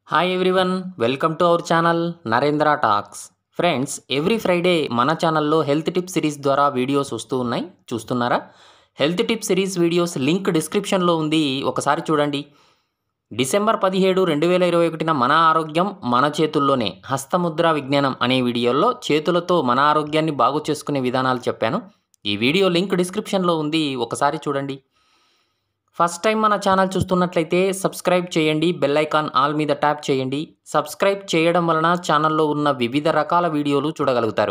hi everyone welcome to our channel Narendra talks friends every Friday మన ఛానల్లో health tip series ద్వారా videos వస్తూ ఉన్నాయి చూస్తున్నారా health tip series videos link డిస్క్రిప్షన్లో ఉంది ఒకసారి చూడండి డిసెంబర్ పదిహేడు రెండు వేల ఇరవై ఒకటిన మన ఆరోగ్యం మన చేతుల్లోనే హస్తముద్ర విజ్ఞానం అనే వీడియోలో చేతులతో మన ఆరోగ్యాన్ని బాగు చేసుకునే విధానాలు చెప్పాను ఈ వీడియో లింక్ డిస్క్రిప్షన్లో ఉంది ఒకసారి చూడండి ఫస్ట్ టైం మన ఛానల్ చూస్తున్నట్లయితే సబ్స్క్రైబ్ చేయండి బెల్ ఐకాన్ ఆల్ మీద ట్యాప్ చేయండి సబ్స్క్రైబ్ చేయడం వలన ఛానల్లో ఉన్న వివిధ రకాల వీడియోలు చూడగలుగుతారు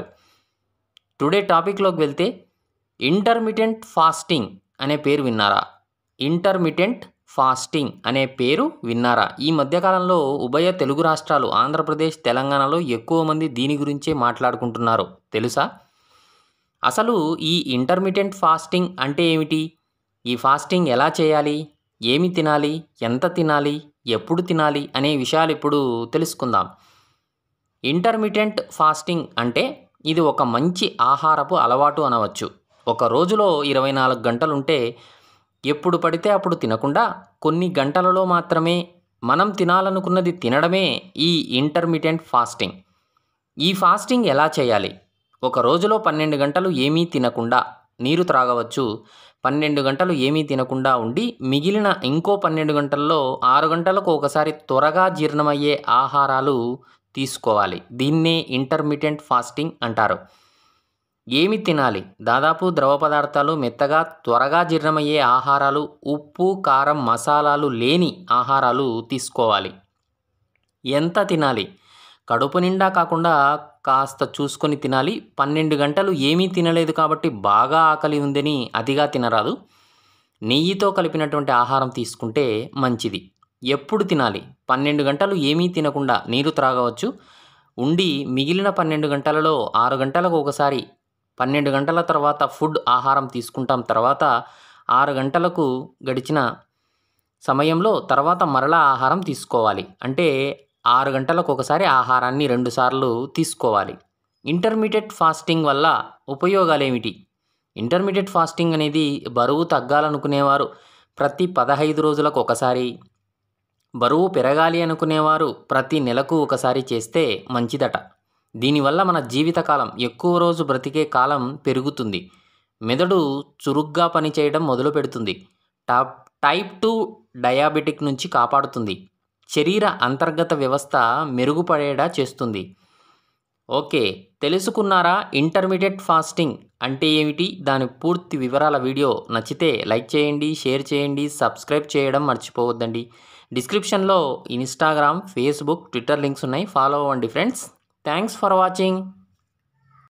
టుడే టాపిక్లోకి వెళ్తే ఇంటర్మిటెంట్ ఫాస్టింగ్ అనే పేరు విన్నారా ఇంటర్మిటెంట్ ఫాస్టింగ్ అనే పేరు విన్నారా ఈ మధ్యకాలంలో ఉభయ తెలుగు రాష్ట్రాలు ఆంధ్రప్రదేశ్ తెలంగాణలో ఎక్కువ మంది దీని గురించే మాట్లాడుకుంటున్నారు తెలుసా అసలు ఈ ఇంటర్మిటెంట్ ఫాస్టింగ్ అంటే ఏమిటి ఈ ఫాస్టింగ్ ఎలా చేయాలి ఏమి తినాలి ఎంత తినాలి ఎప్పుడు తినాలి అనే విషయాలు ఇప్పుడు తెలుసుకుందాం ఇంటర్మిటెంట్ ఫాస్టింగ్ అంటే ఇది ఒక మంచి ఆహారపు అలవాటు అనవచ్చు ఒక రోజులో ఇరవై నాలుగు గంటలుంటే ఎప్పుడు పడితే అప్పుడు తినకుండా కొన్ని గంటలలో మాత్రమే మనం తినాలనుకున్నది తినడమే ఈ ఇంటర్మిటెంట్ ఫాస్టింగ్ ఈ ఫాస్టింగ్ ఎలా చేయాలి ఒక రోజులో పన్నెండు గంటలు ఏమీ తినకుండా నీరు త్రాగవచ్చు పన్నెండు గంటలు ఏమీ తినకుండా ఉండి మిగిలిన ఇంకో పన్నెండు గంటల్లో ఆరు గంటలకు ఒకసారి త్వరగా జీర్ణమయ్యే ఆహారాలు తీసుకోవాలి దీన్నే ఇంటర్మీడియట్ ఫాస్టింగ్ అంటారు ఏమి తినాలి దాదాపు ద్రవ పదార్థాలు మెత్తగా త్వరగా జీర్ణమయ్యే ఆహారాలు ఉప్పు కారం మసాలాలు లేని ఆహారాలు తీసుకోవాలి ఎంత తినాలి కడుపు నిండా కాకుండా కాస్త చూసుకొని తినాలి పన్నెండు గంటలు ఏమీ తినలేదు కాబట్టి బాగా ఆకలి ఉందని అతిగా తినరాదు నెయ్యితో కలిపినటువంటి ఆహారం తీసుకుంటే మంచిది ఎప్పుడు తినాలి పన్నెండు గంటలు ఏమీ తినకుండా నీరు త్రాగవచ్చు ఉండి మిగిలిన పన్నెండు గంటలలో ఆరు గంటలకు ఒకసారి పన్నెండు గంటల తర్వాత ఫుడ్ ఆహారం తీసుకుంటాం తర్వాత ఆరు గంటలకు గడిచిన సమయంలో తర్వాత మరలా ఆహారం తీసుకోవాలి అంటే ఆరు గంటలకు ఒకసారి ఆహారాన్ని రెండుసార్లు తీసుకోవాలి ఇంటర్మీడియట్ ఫాస్టింగ్ వల్ల ఉపయోగాలు ఏమిటి ఇంటర్మీడియట్ ఫాస్టింగ్ అనేది బరువు తగ్గాలనుకునేవారు ప్రతి పదహైదు రోజులకు ఒకసారి బరువు పెరగాలి అనుకునేవారు ప్రతి నెలకు ఒకసారి చేస్తే మంచిదట దీనివల్ల మన జీవితకాలం ఎక్కువ రోజు బ్రతికే కాలం పెరుగుతుంది మెదడు చురుగ్గా పనిచేయడం మొదలు పెడుతుంది టాప్ టైప్ టూ డయాబెటిక్ నుంచి కాపాడుతుంది శరీర అంతర్గత వ్యవస్థ మెరుగుపడేలా చేస్తుంది ఓకే తెలుసుకున్నారా ఇంటర్మీడియట్ ఫాస్టింగ్ అంటే ఏమిటి దాని పూర్తి వివరాల వీడియో నచ్చితే లైక్ చేయండి షేర్ చేయండి సబ్స్క్రైబ్ చేయడం మర్చిపోవద్దండి డిస్క్రిప్షన్లో ఇన్స్టాగ్రామ్ ఫేస్బుక్ ట్విట్టర్ లింక్స్ ఉన్నాయి ఫాలో అవ్వండి ఫ్రెండ్స్ థ్యాంక్స్ ఫర్ వాచింగ్